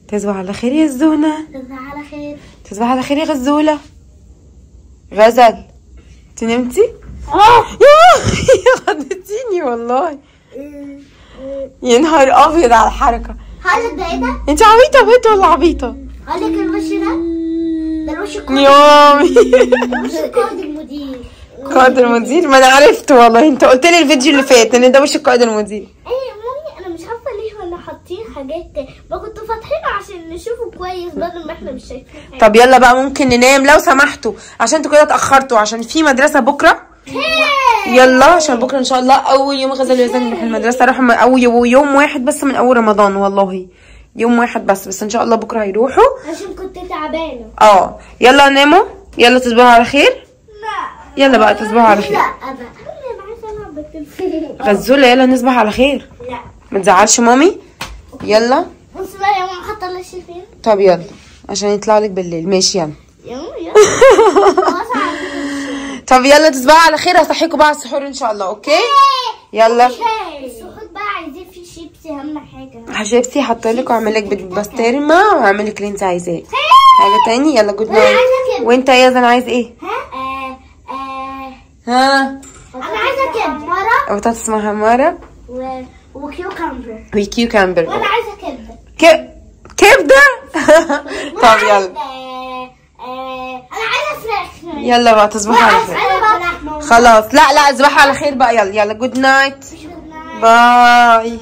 تصبح على خير يا الزونة تصبح على خير تصبح على خير يا غزولة غزل انت نمتي؟ اه يا خدتيني والله يا نهار ابيض على الحركة هقول لك ده ايه ده؟ انت عبيطة بنت ولا عبيطة؟ هقول لك الوش ده ده الوش القائد يومي الوش القائد المدير قائد المدير ما انا عرفت والله انت قلت لي الفيديو اللي فات ان ده وش القائد المدير ايه مامي انا مش عارفه ليه ولا حاطين حاجات ما كنتوا فاتحينه عشان نشوفه كويس بدل ما احنا مش شايفين حاجه طب يلا بقى ممكن ننام لو سمحتوا عشان انتوا كده اتاخرتوا عشان في مدرسه بكره يلا عشان بكره ان شاء الله اول يوم غزل ويزن نروح المدرسه راحوا من اول يوم واحد بس من اول رمضان والله يوم واحد بس بس ان شاء الله بكره هيروحوا عشان كنت تعبانه اه يلا ناموا يلا تصبحوا على خير لا يلا بقى تصبحوا على خير لا ابا انا عايزه العب بالتليفون غزوله يلا نصبح على خير لا ما تزعلش مامي يلا بص بقى يا ماما حاطه الوش فين طب يلا عشان يطلع لك بالليل ماشي يلا يا ماما يلا خلاص عارفة. طب يلا تصبحوا على خير هصحيكوا بقى على السحور ان شاء الله اوكي يلا السحور بقى عايزين فيه شيبسي اهم حاجه حبيبتي حاطه لك واعمل لك بيض بسطرمه واعمل لك اللي انت عايزاه حاجه تاني يلا جود انا نايت عايزه كده وانت يا زن عايز ايه ها آه آه ها انا عايزه كده مرة بطاطس محمره و... وكيوكمبر وكيوكمبر وانا عايزه كبده ك... كبده طب يلا آه، آه، انا عايزه فراخ يلا بقى تصبحوا على خير عايزه لحمه خلاص لا لا تصبحوا على خير بقى يلا يلا جود نايت مش بدنا- باي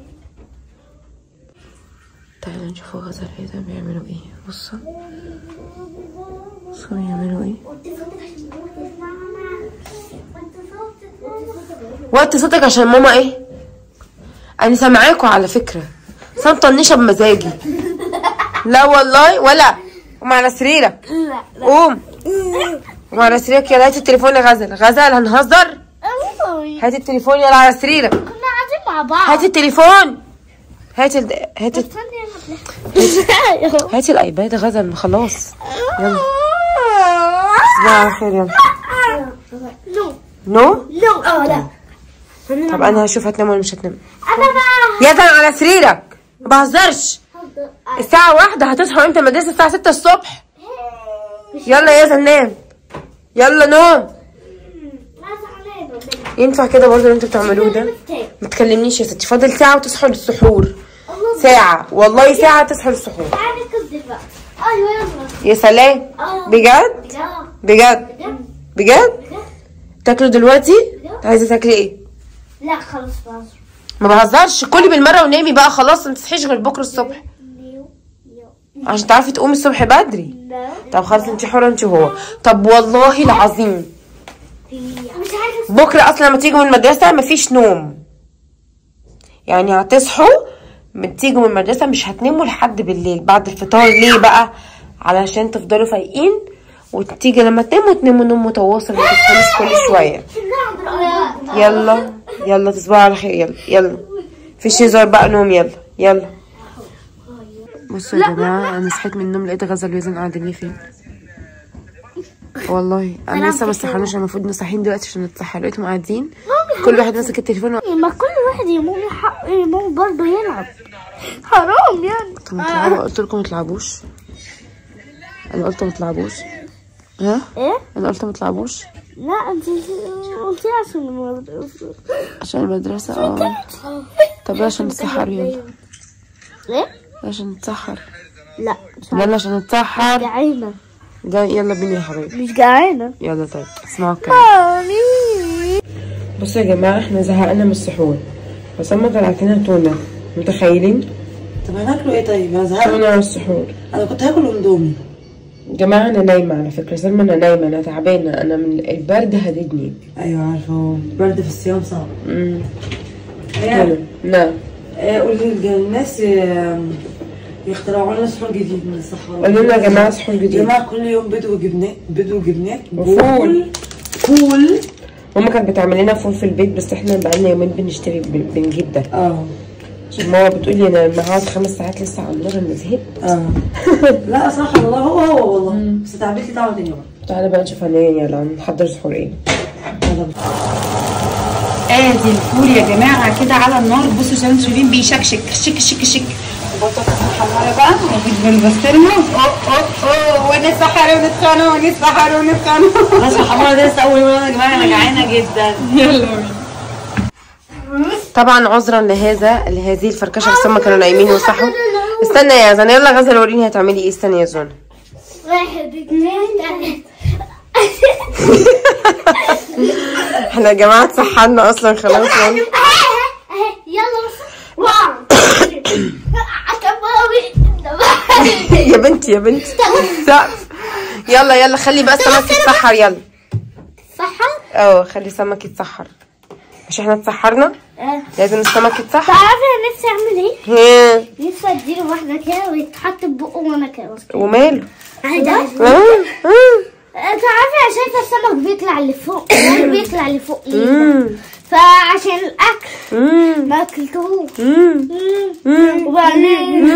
تعالوا نشوفوا غزل ايه بيعملوا ايه بصوا بصوا بيعملوا ايه وطي صوتك عشان ماما تسمعنا وطي صوتك وطي صوتك عشان ماما ايه انا سامعاكوا على فكره بس انا مطنشه بمزاجي لا والله ولا قوم على سريرك لا قوم قوم على سريرك يلا هات التليفون يا غزل غزل هنهزر لا هات التليفون يلا على سريرك كنا قاعدين مع بعض هات التليفون هات ال... هات ال... استني انا هاتي الايباد يا غزل خلاص يلا تصبحوا على خير يلا نو نو نو اه لا طب انا هشوف هتنام ولا مش هتنام انا بقى يا زلمه على سريرك ما بهزرش الساعة واحدة هتصحوا امتى المدرسة الساعة ستة الصبح يلا يا زلمة نام يلا نوم ينفع كده برضه اللي انتوا بتعملوه ده ما تكلمنيش يا ستي فاضل ساعة وتصحوا للسحور ساعة والله ساعة تصحوا للسحور تعالي كذب بقى ايوه يلا يا سلام اه بجد لا بجد بجد بجد تاكلوا دلوقتي عايزة تاكلي ايه لا خلاص بهزر ما بهزرش كلي بالمرة ونامي بقى خلاص ما تصحيش غير بكرة الصبح نيو نيو عشان تعرفي تقومي الصبح بدري لا طب خلاص انت حرة انت وهو طب والله العظيم مش عايزه بكرة اصلا لما تيجوا من المدرسة مفيش نوم يعني هتصحوا من تيجوا من المدرسة مش هتناموا لحد بالليل بعد الفطار ليه بقى علشان تفضلوا فايقين وتيجي لما تناموا تناموا نوم متواصل ما تصحوش كل شوية يلا يلا تصبحوا على خير يلا يلا فيش هزار بقى نوم يلا يلا بصوا يا جماعة أنا صحيت من النوم لقيت غزل ويزن قاعدين لي فين والله أنا لسه ما صحيناش المفروض نصحين دلوقتي عشان نتصحى لقيتهم قاعدين كل واحد ماسك التليفون و... ما كل واحد يموم حق يموم برضه يلعب حرام يعني طب ما تلعبوا قلت لكم ما تلعبوش أنا قلت ما تلعبوش ها ايه أنا قلت ما تلعبوش لا انت قلتي عشان المدرسة عشان المدرسة اه طب يلا عشان نتسحر يلا ايه عشان نتسحر لا مش عارفة. يلا عشان نتسحر جعانة ده يلا بينا يا حبيبي مش جعانة يلا طيب اسمعوا الكلام مامي بصوا يا جماعة احنا زهقنا من السحور بس اما طلعت لنا تونة متخيلين طب هناكلوا ايه طيب؟ انا زهقت تونة على السحور انا كنت هاكل اندومي يا جماعة انا نايمة على فكرة سلمى انا نايمة انا تعبانة انا من البرد هددني ايوه عارفه برد في الصيام صعب امم هي تونة نعم آه، قولي للناس آه، يخترعوا لنا سحور جديد من الصحراء قولوا لنا يا جماعة سحور يا جديد جماعه كل يوم بيض وجبنات بيض وجبنات وفول. فول ماما كانت بتعمل لنا فول في البيت بس احنا بقالنا يومين بنشتري بن- بنجيب ده اه عشان ماما بتقولي انا لما هقعد خمس ساعات لسه على النار انا زهقت اه لا صراحه والله هو هو والله بس تعبت لي تعبه تاني بقى تعالى بقى نشوف هنعمل ايه يلا نحضر سحور ايه يلا. ادي الفول يا جماعه كده على النار بصوا عشان شايفين بيشكشك شك شك شك البطاطس حمارة بقى مفيش بالبسطرمة اوه اوه اوه ونتسحر ونتخانق ونتسحر ونتخانق بس الحمارة دي لسه اول مرة يا جماعة انا جعانة جدا طبعا عذرا لهذا لهذه الفركشه بس هم كانوا نايمين وصحوا استنى يا زنا يلا غزل وريني هتعملي ايه استني يا زونا واحد اتنين احنا يا جماعه اتسحرنا اصلا خلاص يعني اهي يلا بس واو كبابي يا بنتي يا بنتي سقف يلا يلا خلي بقى السمك يتسحر يلا صح؟ اه خلي السمك يتسحر مش احنا اتسحرنا لازم السمك يتسحر تعرفي انا نفسي اعمل ايه؟ ها، نفسي اديله واحده كده ويتحط في بقه وانا كده وماله عادي اه اه تعرفي انا شايفه السمك بيطلع لفوق بيطلع لفوق ليه؟ مم، فعشان الاكل مم، ما اكلتهوش مم. وبعدين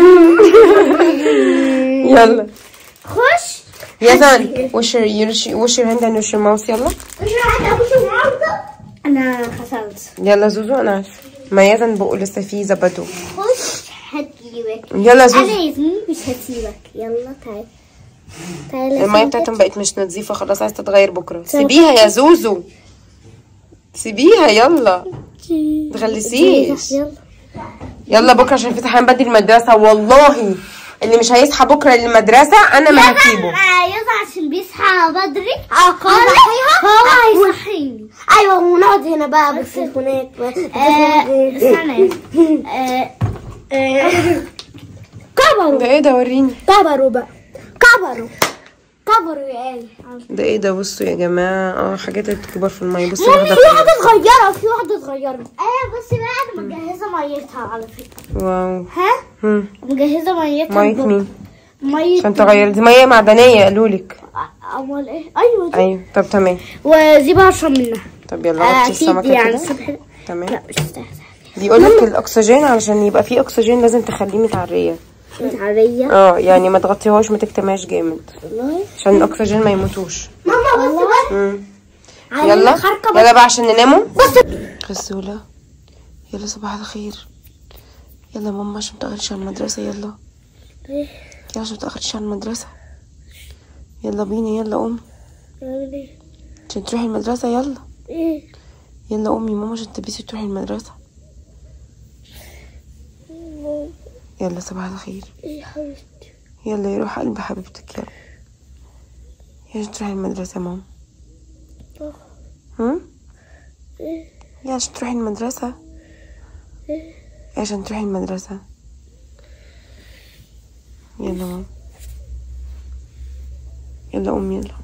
يلا خش يا زن وش your وش your hand and وش your mouth يلا مش عارفه اخش النهارده انا خسرت يلا زوزو انا عارفه ما يزن بقه لسه فيه زبدو خش هتجيبك يلا انا زوزو ياسمين مش هسيبك يلا تعالى تعالى المية بتاعتهم بقت مش نظيفة خلاص عايزة تتغير بكرة سيبيها يا زوزو سيبيها يلا تغلسيش يلا يلا بكرة عشان في امتحان بدري المدرسة والله اللي مش هيصحى بكرة للمدرسة انا ما هسيبه يلا عشان بيصحى بدري عقال هو هيصحيني ايوه ونقعد هنا بقى بالتليفونات استنى آه، آه، كبروا ده ايه ده وريني كبروا بقى كبروا كبروا يا آلي ده ايه ده بصوا يا جماعة اه حاجات اللي بتكبر في المية بصوا مامي واحدة في واحدة صغيرة في واحدة صغيرة ايوه بس بقى انا مجهزة ميتها على فكرة واو ها هم. مجهزة ميتها مية مين مية عشان تغير دي مية معدنية قالولك امال ايه ايوه دي ايوه طب تمام ودي بقى اشرب منها طب يلا غطي اكيد السمكة يعني كده الصبح تمام لا مش مستاهل بيقول لك الاكسجين علشان يبقى فيه اكسجين لازم تخليه متعرية متعرية اه يعني ما تغطيهاش ما تكتمهاش جامد والله عشان الاكسجين ما يموتوش ماما بص بقى مم. عايزين يلا خرقة يلا بقى عشان نناموا بص غسولة يلا صباح الخير يلا ماما عشان متأخرش على المدرسة يلا إيه؟ يلا عشان متأخرش على المدرسة يلا بينا يلا قومي ايه عشان تروحي المدرسة يلا ايه يلا قومي ماما عشان تلبسي تروحي المدرسة يلا صباح الخير ايه حبيبتي يلا يروح قلب حبيبتك يلا يلا عشان تروحي المدرسة يا ماما آه. هم؟ ايه يلا عشان تروحي المدرسة ايه عشان تروحي المدرسة يلا ماما يلا قومي يلا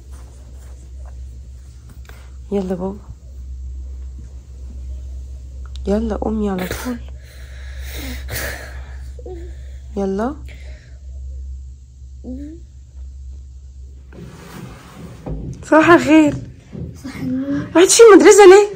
يلا بابا يلا قومي على طول يلا صباح الخير رحتي المدرسة ليه؟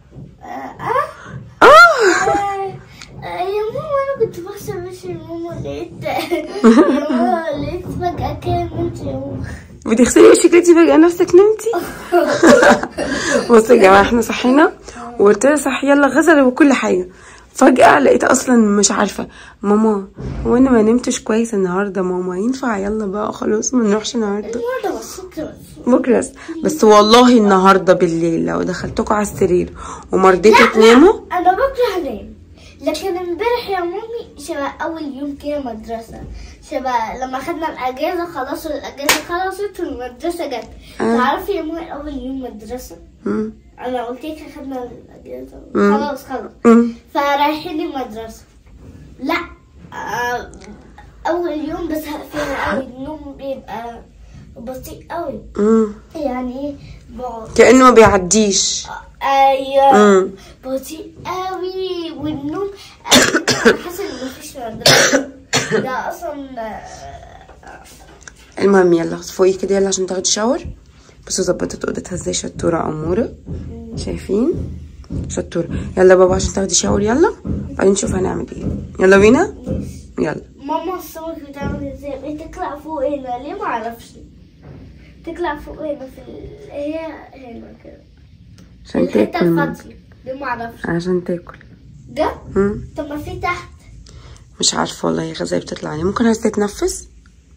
اه يا ماما انا كنت بحسب مش ماما لقيت يا ماما لقيت فجأة كده انت يا ماما بتغسلي وشك انتي فجأة نفسك نمتي بصوا يا جماعة احنا صحينا وقلت لها صح يلا غسل وكل حاجة فجأة لقيت اصلا مش عارفة ماما هو انا ما نمتش كويس النهاردة ماما ينفع يلا بقى خلاص ما نروحش النهاردة النهارده بصيت بكرة بس والله النهاردة بالليل لو دخلتكوا على السرير وما رضيتوا تناموا انا بكره انام لكن امبارح يا مامي شبه اول يوم كده مدرسة شبه لما خدنا الاجازة خلاص الاجازة خلصت والمدرسة جت آه. تعرفي يا مامي اول يوم مدرسة مم. انا قلت لك خدنا الاجازة مم. خلاص خلاص مم. فرايحين المدرسة لا آه، أول يوم بس فيها أوي النوم بيبقى بطيء أوي مم. يعني إيه بقعد كأنه ما بيعديش أيوة مم. بطيء أوي والنوم أنا حاسة إن مفيش مدرسة ده أصلا آه، المهم يلا فوقي كده يلا عشان تاخدي شاور بصوا ظبطت اوضتها ازاي شطوره اموره شايفين شطوره يلا بابا عشان تاخدي شاور يلا بعدين نشوف هنعمل ايه يلا بينا يلا ماما السمك بتعمل ازاي بتطلع فوق هنا ليه معرفش تطلع فوق هنا في ال... هي هنا كده عشان الحتة تاكل ماما. الفاضية ليه معرفش عشان تاكل ده مم. طب ما في تحت مش عارفه والله يا غزال بتطلع لي ممكن عايزه تتنفس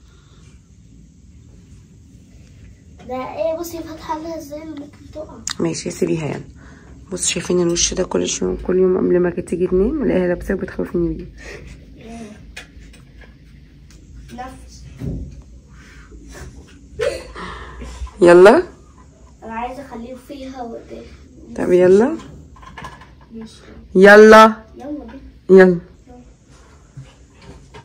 ده ايه بصي فاتحه لها ازاي ممكن تقع ماشي سيبيها يعني بص شايفين الوش ده كل شويه كل يوم قبل ما تيجي تنام الاقيها لابساه بتخوفني بيه نفس يلا انا عايزه اخليه فيها وده طب يلا ماشي يلا يلا بينا يلا